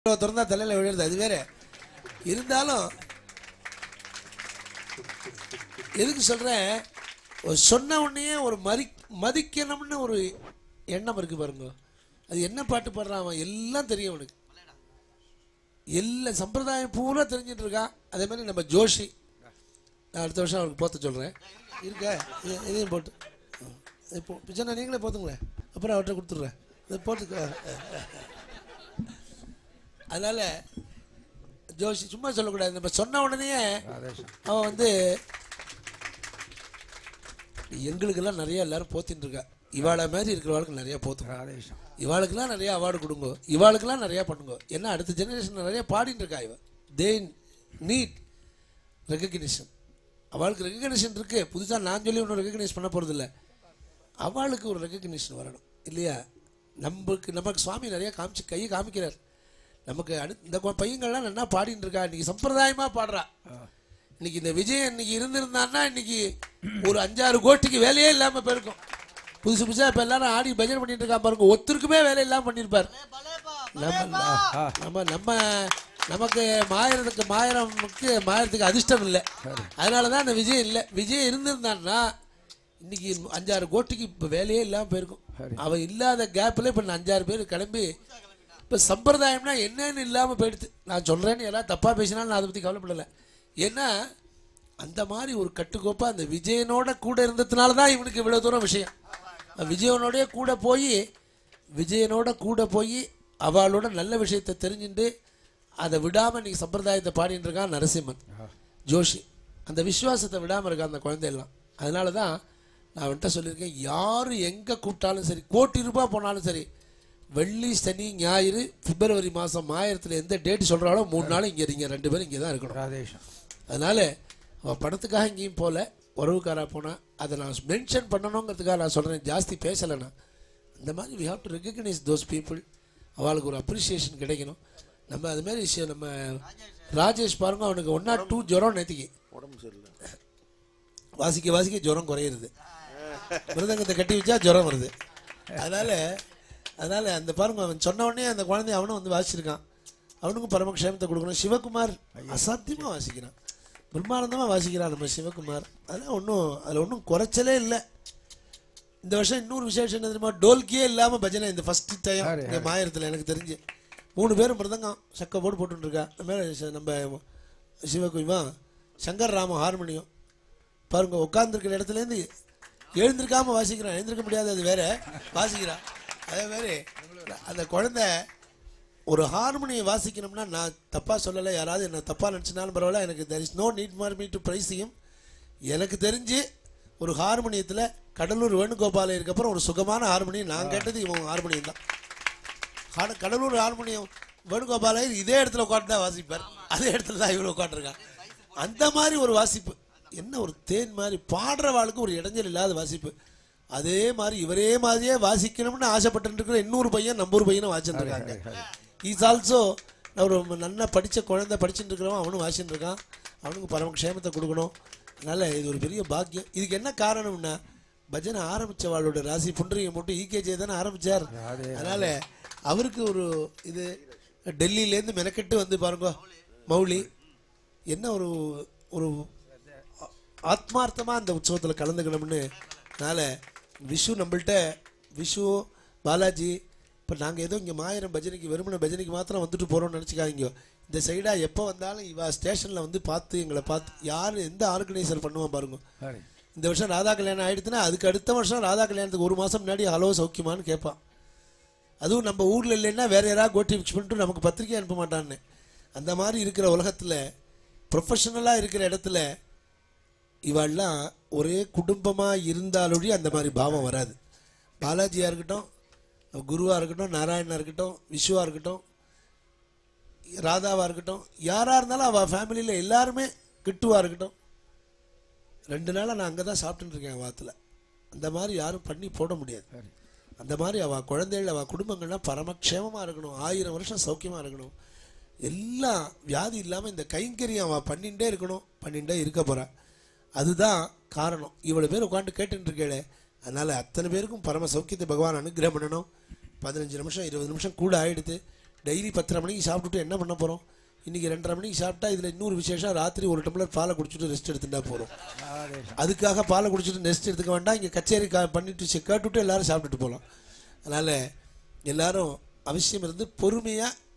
திறந்தா தலையில விழுறது அது வேற இருந்தாலும் எதுக்கு சொல்றேன் ஒரு சொன்ன உடனே ஒரு மதி மதிக்கணும்னு ஒரு எண்ணம் இருக்கு பாருங்க அது என்ன பாட்டு பாடுறான் அவன் எல்லாம் தெரியும் அவனுக்கு எல்லா சம்பிரதாயம் பூரா தெரிஞ்சிட்டு இருக்கான் அதே மாதிரி நம்ம ஜோஷி நான் அடுத்த வருஷம் அவனுக்கு போத்த சொல்கிறேன் இருக்க இது- இதையும் போட்டு இப்போ பிச்சனை நீங்களே போத்துங்களேன் அப்புறம் அவர்கிட்ட கொடுத்துட்றேன் இதை போட்டுக்க அதனால் ஜோஷி சும்மா சொல்லக்கூடாது நம்ம சொன்ன உடனே அவன் வந்து எங்களுக்கெல்லாம் நிறைய எல்லாரும் போத்தின்னு இருக்கா இவாளை மாதிரி இருக்கிறவளுக்கு நிறைய போத்தும் இவாளுக்கெல்லாம் நிறைய அவார்டு கொடுங்க இவாளுக்கெல்லாம் நிறைய பண்ணுங்க ஏன்னா அடுத்த ஜெனரேஷன் நிறைய பாடிட்டு இருக்கா இவ தே நீட் ரெகக்னிஷன் அவளுக்கு ரெகக்னிஷன் இருக்கு புதுசாக நான் சொல்லி ஒன்றும் ரெகக்னைஸ் பண்ண போகிறது இல்லை அவளுக்கு ஒரு ரெகக்னிஷன் வரணும் இல்லையா நமக்கு நமக்கு சுவாமி நிறைய காமிச்சு கையை காமிக்கிறார் நமக்கு அடு இந்த கொ- பையங்கள்லாம் நல்லா பாடிட்டு இருக்கா இன்னைக்கு சம்பிரதாயமா பாடுறா இன்னைக்கு இந்த விஜய் இன்னைக்கு இருந்திருந்தான்னா இன்னைக்கு ஒரு அஞ்சாறு கோட்டிக்கு வேலையே இல்லாம போயிருக்கும் புதுசு புதுசா இப்ப எல்லாரும் ஆடி பஜனை பண்ணிட்டு இருக்கா பாருங்க ஒருத்தருக்குமே வேலை இல்லாம பண்ணியிருப்பார் நம்ம நம்ம நம்ம நமக்கு மாயறதுக்கு மாயறமுக்கு மாயறதுக்கு அதிர்ஷ்டம் இல்லை அதனால தான் அந்த விஜய் இல்லை விஜய் இருந்திருந்தான்னா இன்னைக்கு அஞ்சாறு கோட்டிக்கு இப்போ வேலையே இல்லாமல் போயிருக்கும் அவன் இல்லாத கேப்பில் இப்போ அஞ்சாறு பேர் கிளம்பி இப்போ சம்பிரதாயம்னா என்னன்னு இல்லாமல் போயிடுது நான் சொல்கிறேன்னு யாராவது தப்பாக பேசினாலும் நான் அதை பற்றி கவலைப்படலை ஏன்னா அந்த மாதிரி ஒரு கட்டுக்கோப்பாக அந்த விஜயனோட கூட இருந்ததுனால தான் இவனுக்கு இவ்வளோ தூரம் விஷயம் விஜயனோடய கூட போய் விஜயனோட கூட போய் அவளோட நல்ல விஷயத்தை தெரிஞ்சுட்டு அதை விடாமல் இன்னைக்கு சம்பிரதாயத்தை பாடிட்டு இருக்கான் நரசிம்மன் ஜோஷி அந்த விசுவாசத்தை விடாமல் இருக்கான் அந்த குழந்தையெல்லாம் அதனால தான் நான் அவன்கிட்ட சொல்லியிருக்கேன் யார் எங்கே கூப்பிட்டாலும் சரி கோடி ரூபாய் போனாலும் சரி வெள்ளி சனி ஞாயிறு பிப்ரவரி மாதம் மாயிரத்தில் எந்த டேட் சொல்கிறாலோ மூணு நாள் இங்கே இருங்க ரெண்டு பேரும் இங்கே தான் இருக்கணும் ராதேஷம் அதனால் அவள் படத்துக்காக எங்கேயும் போகல உறவுக்காரா போனால் அதை நான் மென்ஷன் பண்ணணுங்கிறதுக்காக நான் சொல்கிறேன் ஜாஸ்தி பேசலை நான் அந்த மாதிரி we have to recognise those people அவளுக்கு ஒரு அப்ரிசியேஷன் கிடைக்கணும் நம்ம அது மாதிரி விஷயம் நம்ம ராஜேஷ் பாருங்க அவனுக்கு ஒன் நாட் டூ ஜுரம் நேற்றுக்கு உடம்பு சரியில்லை வாசிக்க வாசிக்க ஜுரம் குறையிறது மிருதங்கத்தை கட்டி வச்சா ஜுரம் வருது அதனால் அதனால் அந்த பாருங்க அவன் சொன்ன உடனே அந்த குழந்தை அவனும் வந்து வாசிச்சிருக்கான் அவனுக்கும் பரமக்ஷேமத்தை கொடுக்கணும் சிவகுமார் அசாத்தியமாக வாசிக்கிறான் பிரம்மானந்தமாக வாசிக்கிறான் நம்ம சிவகுமார் அதெல்லாம் ஒன்றும் அதில் ஒன்றும் குறைச்சலே இல்லை இந்த வருஷம் இன்னொரு விசேஷம் என்ன தெரியுமா டோல்கியே இல்லாமல் பஜனை இந்த ஃபஸ்ட் டைம் இந்த மாயிரத்தில் எனக்கு தெரிஞ்சு மூணு பேரும் மிருதங்கம் சக்க போட்டு போட்டுருக்கா நம்ம நம்ம சிவகுமா சங்கர் ராம ஹார்மோனியம் பாருங்க உட்காந்துருக்கிற இடத்துலேருந்து எழுந்திருக்காம வாசிக்கிறான் எழுந்திருக்க முடியாது அது வேற வாசிக்கிறான் அதே மாதிரி அந்த குழந்தை ஒரு ஹார்மோனியை வாசிக்கணும்னா நான் தப்பாக சொல்லலை யாராவது என்ன தப்பாக நினச்சினாலும் பரவாயில்ல எனக்கு there is no need more me to ப்ரைஸியும் எனக்கு தெரிஞ்சு ஒரு ஹார்மோனியத்தில் கடலூர் வேணுகோபால இருக்கப்பறம் ஒரு சுகமான ஹார்மோனியம் நான் கேட்டது இவன் ஹார்மோனியம் தான் ஹாட- கடலூர் ஹார்மோனியம் வேணுகோபாலயர் இதே இடத்துல உட்காந்து தான் வாசிப்பார் அதே இடத்துல தான் இவ்வளோ உட்காந்துருக்கான் அந்த மாதிரி ஒரு வாசிப்பு என்ன ஒரு தேன் மாதிரி பாடுறவாளுக்கு ஒரு இடைஞ்சல் இல்லாத வாசிப்பு அதே மாதிரி இவரே மாதிரியே வாசிக்கணும்னு ஆசைப்பட்டு இருக்கிற இன்னொரு பையன் நம்பூர் பையனும் வாசிச்சுட்டு இருக்காங்க இஸ் ஆல்சோ ஒரு நல்லா படித்த குழந்தை படிச்சுட்டு இருக்கிறவன் அவனும் வாசிச்சுட்டு இருக்கான் அவனுக்கு பரமக்ஷேமத்தை கொடுக்கணும் அதனால் இது ஒரு பெரிய பாக்கியம் இதுக்கு என்ன காரணம்னா பஜனை ஆரம்பித்தவாளோட ராசி புண்டரியை மட்டும் ஈகேஜே தானே ஆரம்பித்தார் அதனால் அவருக்கு ஒரு இது டெல்லியிலேருந்து மெனக்கெட்டு வந்து பாருங்க மௌலி என்ன ஒரு ஒரு ஆ- ஆத்மார்த்தமா அந்த உற்சவத்தில் கலந்துக்கணும்னு அதனால் விஷு நம்மள்ட்ட விஷு பாலாஜி இப்போ நாங்கள் ஏதோ இங்கே மாயிரம் பஜனைக்கு வெறுமனை பஜனைக்கு மாத்திரம் வந்துட்டு போகிறோம்னு நினச்சிக்காதீங்க இந்த சைடாக எப்போ வந்தாலும் இவ ஸ்டேஷனில் வந்து பார்த்து எங்களை பார்த்து யார் எந்த ஆர்கனைசர் பண்ணுவான் பாருங்க சரி இந்த வருஷம் ராதா கல்யாணம் ஆயிடுச்சுன்னா அதுக்கு அடுத்த வருஷம் ராதா கல்யாணத்துக்கு ஒரு மாதம் முன்னாடி ஹலோ சௌக்கியமான்னு கேட்பான் அதுவும் நம்ம ஊரில் இல்லைன்னா வேற யாராவது கோட்டி ஃபிக்ஸ் பண்ணிட்டு நமக்கு பத்திரிக்கை அனுப்ப மாட்டான்னு அந்த மாதிரி இருக்கிற உலகத்தில் ப்ரொஃபஷனலாக இருக்கிற இடத்துல இவெல்லாம் ஒரே குடும்பமாக இருந்தாலொழி அந்த மாதிரி பாவம் வராது பாலாஜியாக இருக்கட்டும் குருவாக இருக்கட்டும் நாராயணா இருக்கட்டும் விஷ்வா இருக்கட்டும் ராதாவாக இருக்கட்டும் யாராக இருந்தாலும் அவள் ஃபேமிலியில் எல்லாருமே கிட்டுவாக இருக்கட்டும் ரெண்டு நாளாக நான் அங்கே தான் சாப்பிட்டுட்டு இருக்கேன் வாத்தில் அந்த மாதிரி யாரும் பண்ணி போட முடியாது அந்த மாதிரி அவள் குழந்தைகள் அவள் குடும்பங்கள்லாம் பரமக்ஷேமமாக இருக்கணும் ஆயிரம் வருஷம் சௌக்கியமாக இருக்கணும் எல்லாம் வியாதி இல்லாமல் இந்த கைங்கரியம் அவள் பண்ணிகிட்டே இருக்கணும் பண்ணிகிட்டே இருக்க போறா அதுதான் காரணம் இவ்வளோ பேர் உட்காந்து கேட்டுட்டு இருக்கேளே அதனால் அத்தனை பேருக்கும் பரம சௌக்கியத்தை பகவான் அனுகிரகம் பண்ணணும் பதினஞ்சு நிமிஷம் இருபது நிமிஷம் கூட ஆயிடுது டெய்லி பத்தரை மணிக்கு சாப்பிட்டுட்டு என்ன பண்ண போகிறோம் இன்றைக்கி ரெண்டரை மணிக்கு சாப்பிட்டா இதில் இன்னொரு விசேஷம் ராத்திரி ஒரு டம்ளர் பாலை குடிச்சிட்டு ரெஸ்ட் எடுத்துட்டா போகிறோம் அதுக்காக பாலை குடிச்சிட்டு ரெஸ்ட் எடுத்துக்க வேண்டாம் இங்கே கச்சேரி கா பண்ணிட்டு செ- கேட்டுட்டு எல்லாரும் சாப்பிட்டுட்டு போகலாம் அதனால் எல்லாரும் அவசியம் இருந்து பொறுமையாக